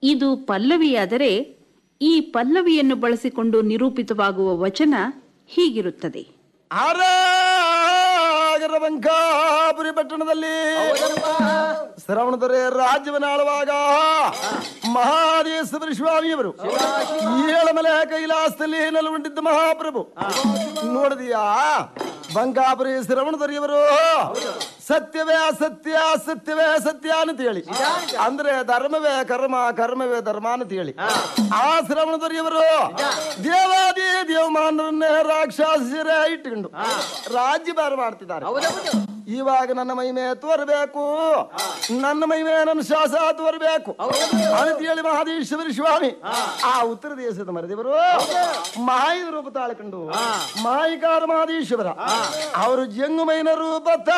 ಇದು ಪಲ್ಲವಿಯಾದರೆ ಈ ಪಲ್ಲವಿಯನ್ನು ಬಳಸಿಕೊಂಡು ನಿರೂಪಿತವಾಗುವ ವಚನ ಹೀಗಿರುತ್ತದೆ ಆರಾಗರ ಬಂಕಾಪುರಿ ಪಟ್ಟಣದಲ್ಲಿ ಶ್ರವಣ ದೊರೆ ರಾಜ್ಯವನ್ನು ಆಳುವಾಗ ಮಹಾದೇಶ್ವರ ಸ್ವಾಮಿಯವರು ಏಳಮಲೆ ಕೈಲಾಸದಲ್ಲಿ ನೆಲಗೊಂಡಿದ್ದ ಮಹಾಪ್ರಭು ನೋಡಿದೀಯಾ ಬಂಕಾಪುರಿ ಶ್ರವಣ ದೊರೆಯವರು ಸತ್ಯವೇ ಅಸತ್ಯ ಸತ್ಯವೇ ಸತ್ಯ ಅಂತ ಹೇಳಿ ಅಂದ್ರೆ ಧರ್ಮವೇ ಕರ್ಮ ಕರ್ಮವೇ ಧರ್ಮ ಅಂತ ಹೇಳಿ ಆ ಶ್ರವಣ ದೊರೆಯವರು ದೇವಾದಿ ದೇವಮಾನರನ್ನೇ ರಾಕ್ಷಸರೇ ಇಟ್ಟುಕೊಂಡು ರಾಜ್ಯಭಾರ ಮಾಡ್ತಿದ್ದಾರೆ ಇವಾಗ ನನ್ನ ಮಹಿಮೆ ತೋರಬೇಕು ನನ್ನ ಮಹಿಮೆ ನನ್ನ ಶ್ವಾಸ ತೋರಬೇಕು ಅಂತ ಹೇಳಿ ಮಹಾದೇಶ್ವರ ಸ್ವಾಮಿ ಆ ಉತ್ತರ ದೇಶದ ಮರದೇವರು ಮಾಯ ರೂಪ ತಾಳ್ಕೊಂಡು ಮಾಯಿಕಾರ ಮಹಾದೇಶ್ವರ ಅವರು ಜಂಗುಮೈನ ರೂಪ